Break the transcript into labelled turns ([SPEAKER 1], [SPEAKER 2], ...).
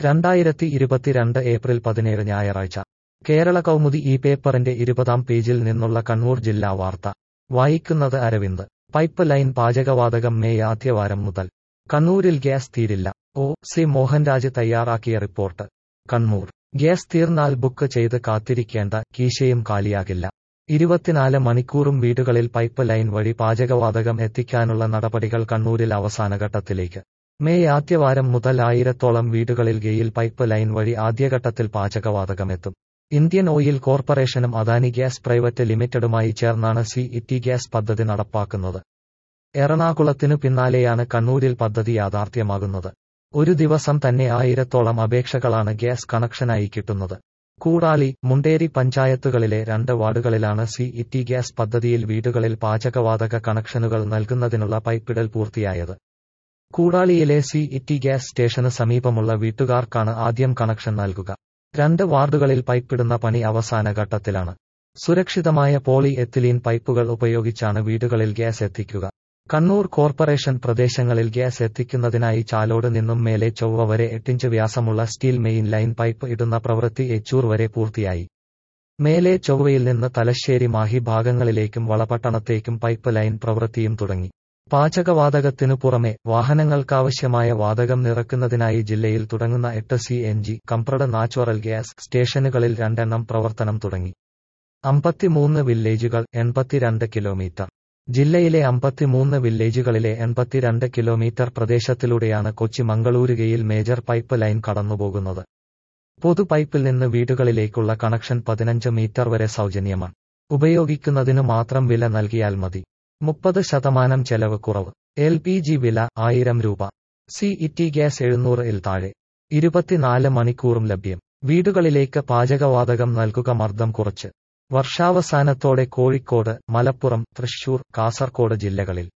[SPEAKER 1] രണ്ടായിരത്തി ഇരുപത്തിരണ്ട് ഏപ്രിൽ പതിനേഴ് ഞായറാഴ്ച കേരള കൗമുദി ഈ പേപ്പറിന്റെ ഇരുപതാം പേജിൽ നിന്നുള്ള കണ്ണൂർ ജില്ലാ വാർത്ത വായിക്കുന്നത് അരവിന്ദ് പൈപ്പ് ലൈൻ പാചകവാതകം മെയ് ആദ്യവാരം മുതൽ കണ്ണൂരിൽ ഗ്യാസ് തീരില്ല ഒ സി മോഹൻരാജ് തയ്യാറാക്കിയ റിപ്പോർട്ട് കണ്ണൂർ ഗ്യാസ് തീർന്നാൽ ബുക്ക് ചെയ്ത് കാത്തിരിക്കേണ്ട കീശയും കാലിയാകില്ല ഇരുപത്തിനാല് മണിക്കൂറും വീടുകളിൽ പൈപ്പ് ലൈൻ വഴി പാചകവാതകം എത്തിക്കാനുള്ള നടപടികൾ കണ്ണൂരിൽ അവസാനഘട്ടത്തിലേക്ക് മെയ് ആദ്യവാരം മുതൽ ആയിരത്തോളം വീടുകളിൽ ഗെയിൽ പൈപ്പ് ലൈൻ വഴി ആദ്യഘട്ടത്തിൽ പാചകവാതകമെത്തും ഇന്ത്യൻ ഓയിൽ കോർപ്പറേഷനും അദാനി ഗ്യാസ് പ്രൈവറ്റ് ലിമിറ്റഡുമായി ചേർന്നാണ് സി ഇറ്റി ഗ്യാസ് പദ്ധതി നടപ്പാക്കുന്നത് എറണാകുളത്തിനു പിന്നാലെയാണ് കണ്ണൂരിൽ പദ്ധതി യാഥാർത്ഥ്യമാകുന്നത് ഒരു ദിവസം തന്നെ ആയിരത്തോളം അപേക്ഷകളാണ് ഗ്യാസ് കണക്ഷനായി കിട്ടുന്നത് കൂടാളി മുണ്ടേരി പഞ്ചായത്തുകളിലെ രണ്ട് വാർഡുകളിലാണ് സി ഇറ്റി ഗ്യാസ് പദ്ധതിയിൽ വീടുകളിൽ പാചകവാതക കണക്ഷനുകൾ നൽകുന്നതിനുള്ള പൈപ്പിടൽ പൂർത്തിയായത് കൂടാളിയിലെ സി ഇറ്റി ഗ്യാസ് സ്റ്റേഷന് സമീപമുള്ള വീട്ടുകാർക്കാണ് ആദ്യം കണക്ഷൻ നൽകുക രണ്ട് വാർഡുകളിൽ പൈപ്പിടുന്ന പണി അവസാന ഘട്ടത്തിലാണ് സുരക്ഷിതമായ പോളി എത്തിലീൻ പൈപ്പുകൾ ഉപയോഗിച്ചാണ് വീടുകളിൽ ഗ്യാസ് എത്തിക്കുക കണ്ണൂർ കോർപ്പറേഷൻ പ്രദേശങ്ങളിൽ ഗ്യാസ് എത്തിക്കുന്നതിനായി ചാലോട് നിന്നും മേലെ ചൊവ്വ വരെ എട്ടിഞ്ച് വ്യാസമുള്ള സ്റ്റീൽ മെയിൻ ലൈൻ പൈപ്പ് ഇടുന്ന പ്രവൃത്തി എച്ചൂർ വരെ പൂർത്തിയായി മേലെ ചൊവ്വയിൽ നിന്ന് തലശ്ശേരി മാഹി ഭാഗങ്ങളിലേക്കും വളപട്ടണത്തേക്കും പൈപ്പ് ലൈൻ പ്രവൃത്തിയും തുടങ്ങി പാചകവാതകത്തിനു പുറമെ വാഹനങ്ങൾക്കാവശ്യമായ വാതകം നിറക്കുന്നതിനായി ജില്ലയിൽ തുടങ്ങുന്ന എട്ട് C N G compressed natural gas സ്റ്റേഷനുകളിൽ രണ്ടെണ്ണം പ്രവർത്തനം തുടങ്ങി അമ്പത്തിമൂന്ന് വില്ലേജുകൾ എൺപത്തിരണ്ട് കിലോമീറ്റർ ജില്ലയിലെ അമ്പത്തിമൂന്ന് വില്ലേജുകളിലെ എൺപത്തിരണ്ട് കിലോമീറ്റർ പ്രദേശത്തിലൂടെയാണ് കൊച്ചി മംഗളൂരുകയിൽ മേജർ പൈപ്പ് ലൈൻ കടന്നുപോകുന്നത് പൊതു പൈപ്പിൽ നിന്ന് വീടുകളിലേക്കുള്ള കണക്ഷൻ പതിനഞ്ച് മീറ്റർ വരെ സൗജന്യമാണ് ഉപയോഗിക്കുന്നതിനു മാത്രം വില നൽകിയാൽ മതി മുപ്പത് ശതമാനം ചെലവ് കുറവ് എൽ പി ജി വില ആയിരം രൂപ സി ഇറ്റി ഗ്യാസ് എഴുന്നൂറ് ഇൽ താഴെ ഇരുപത്തിനാല് മണിക്കൂറും ലഭ്യം വീടുകളിലേക്ക് പാചകവാതകം നൽകുക മർദ്ദം കുറച്ച് വർഷാവസാനത്തോടെ കോഴിക്കോട് മലപ്പുറം തൃശൂർ കാസർകോട് ജില്ലകളിൽ